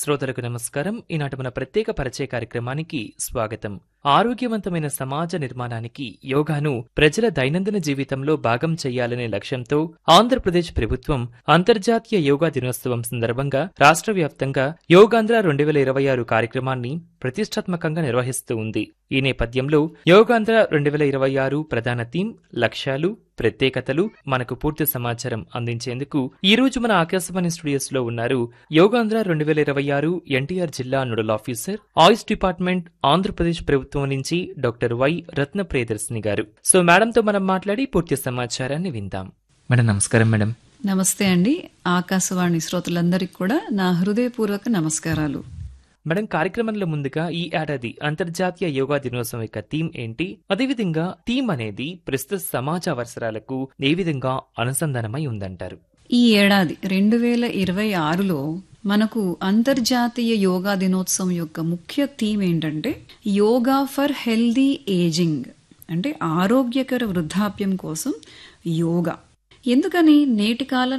శ్రోతలకు నమస్కారం ఈనాటి మన ప్రత్యేక పరిచయ కార్యక్రమానికి స్వాగతం ఆరోగ్యవంతమైన సమాజ నిర్మాణానికి యోగాను ప్రజల దైనందిన జీవితంలో భాగం చేయాలనే లక్ష్యంతో ఆంధ్రప్రదేశ్ ప్రభుత్వం అంతర్జాతీయ యోగా దినోత్సవం సందర్భంగా రాష్ట్ర వ్యాప్తంగా యోగాంధ్ర రెండు వేల ఇరవై ఆరు కార్యక్రమాన్ని ప్రతిష్టాత్మకంగా నిర్వహిస్తూ ఉంది ఈ నేపథ్యంలో యోగాంధ్ర రెండు వేల ఇరవై ఆరు ప్రధాన థీమ్ లక్ష్యాలు ప్రత్యేకతలు మనకు పూర్తి సమాచారం అందించేందుకు ఈ రోజు మన ఆకాశవాణి స్టూడియోస్ లో ఉన్నారు యోగాంధ్ర రెండు వేల ఇరవై ఆరు ఎన్టీఆర్ జిల్లా nodal officer AYUSH department Andhra Pradesh ప్రభుత్వం నుంచి డాక్టర్ వై రత్న ప్రియదర్శిని గారు సో మేడంతో మనం మాట్లాడి పూర్తి సమాచారాన్ని విందాం మేడం నమస్కారం మేడం నమస్తే అండి ఆకాశవాణి శ్రోతలందరికీ కూడా నా హృదయపూర్వక నమస్కారాలు మేడం కార్యక్రమంలో ముందుగా ఈ ఏడాది అంతర్జాతీయ యోగా దినోత్సవం యొక్క థీమ్ ఏంటి అదేవిధంగా థీమ్ అనేది ప్రస్తుత సమాజ అవసరాలకు ఏ విధంగా అనుసంధానమై ఉందంటారు ఈ ఏడాది రెండు వేల ఇరవై ఆరులో మనకు అంతర్జాతీయ యోగా దినోత్సవం యొక్క ముఖ్య థీమ్ ఏంటంటే యోగా ఫర్ హెల్దీ ఏజింగ్ అంటే ఆరోగ్యకర వృద్ధాప్యం కోసం యోగా ఎందుకని నేటి కాలం